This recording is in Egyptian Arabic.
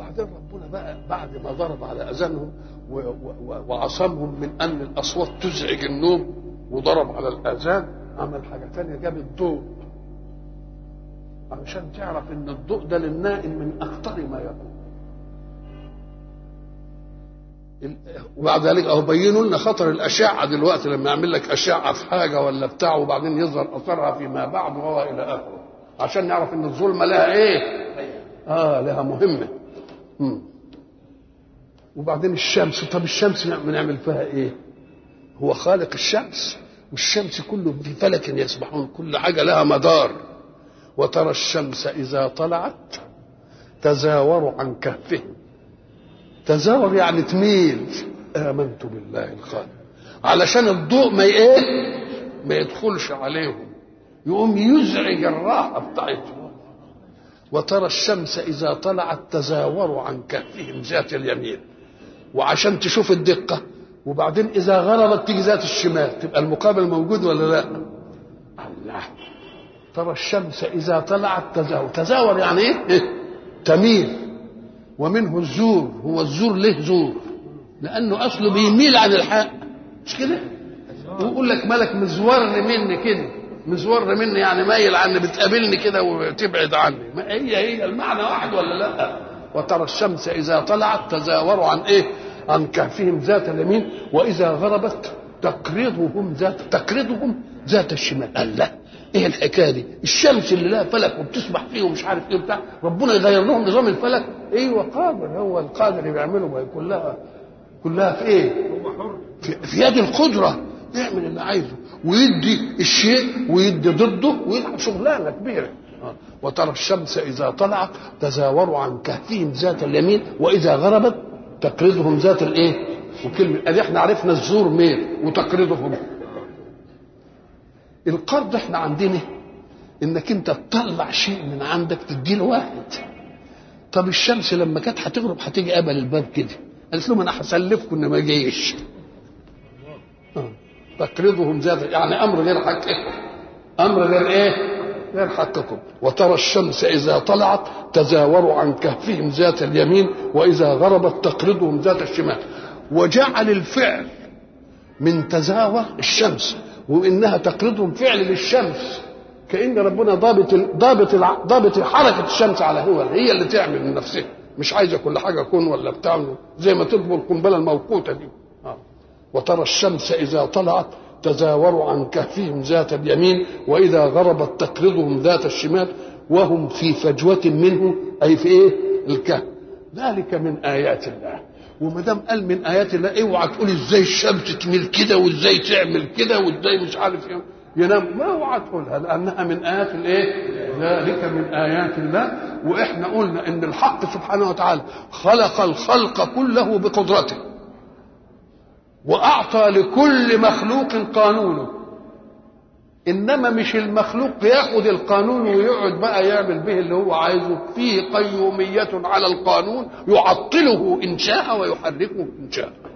وبعدين ربنا بقى بعد ما ضرب على اذانهم و- و- وعصمهم من ان الاصوات تزعج النوم وضرب على الاذان عمل حاجه ثانيه جاب الضوء علشان تعرف ان الضوء ده للنائم من اخطر ما يكون ال- وبعد ذلك اهو بينوا لنا خطر الاشعه دلوقتي لما يعمل لك اشعه في حاجه ولا بتاع وبعدين يظهر اثرها فيما بعد وهو الى اخره عشان نعرف ان الظلمه لها ايه؟ اه لها مهمه مم. وبعدين الشمس طب الشمس بنعمل فيها ايه؟ هو خالق الشمس والشمس كله في فلك يسبحون كل حاجه لها مدار وترى الشمس اذا طلعت تزاور عن كهفهم تزاور يعني تميل امنت بالله الخالق علشان الضوء ما ايه ما يدخلش عليهم يقوم يزعج الراحه بتاعتهم وترى الشمس اذا طلعت تزاور عن كهفهم ذات اليمين وعشان تشوف الدقه وبعدين اذا غربت تيجي ذات الشمال تبقى المقابل موجود ولا لا الله ترى الشمس اذا طلعت تزاور تزاور يعني ايه تميل ومنه الزور هو الزور ليه زور لانه اصله بيميل عن الحق مش كده ويقول لك مالك مزور مني كده مزور مني يعني مايل عني بتقابلني كده وتبعد عني ما هي هي المعنى واحد ولا لا وترى الشمس اذا طلعت تزاور عن ايه عن كهفهم ذات اليمين واذا غربت تقرضهم ذات تقرضهم ذات الشمال قال لا ايه الحكايه دي الشمس اللي لها فلك وبتسبح فيه ومش عارف ايه بتاع ربنا يغير لهم نظام الفلك ايوه قادر هو القادر اللي بيعمله ما هي كلها كلها في ايه في, في يد القدره يعمل اللي عايزه ويدي الشيء ويدي ضده ويلعب شغلانه كبيره آه. وترى الشمس اذا طلعت تزاور عن كهفهم ذات اليمين واذا غربت تقرضهم ذات الايه وكلمه ادي احنا عرفنا الزور ميل وتقرضهم القرض احنا عندنا انك انت تطلع شيء من عندك تديه لواحد طب الشمس لما كانت هتغرب هتيجي قبل الباب كده قالت لهم انا هسلفكم ان ما جيش آه. تقرضهم ذات يعني امر غير حقكم امر غير ايه غير حقكم وترى الشمس اذا طلعت تزاور عن كهفهم ذات اليمين واذا غربت تقرضهم ذات الشمال وجعل الفعل من تزاور الشمس وانها تقرضهم فعل للشمس كان ربنا ضابط ضابط ضابط حركه الشمس على هو هي اللي تعمل من نفسها مش عايزه كل حاجه كون ولا بتاع زي ما تطبخ القنبله الموقوته دي آه. وترى الشمس اذا طلعت تزاور عن كهفهم ذات اليمين واذا غربت تقرضهم ذات الشمال وهم في فجوه منه اي في ايه الكهف ذلك من ايات الله وما دام قال من ايات الله اوعى تقول ازاي الشمس تميل كده وازاي تعمل كده وازاي مش عارف ايه ينام ما اوعى تقولها لانها من ايات الايه؟ ذلك من ايات الله واحنا قلنا ان الحق سبحانه وتعالى خلق الخلق كله بقدرته واعطى لكل مخلوق قانونه انما مش المخلوق ياخد القانون ويقعد بقى يعمل به اللي هو عايزه فيه قيوميه على القانون يعطله ان شاء ويحركه ان شاء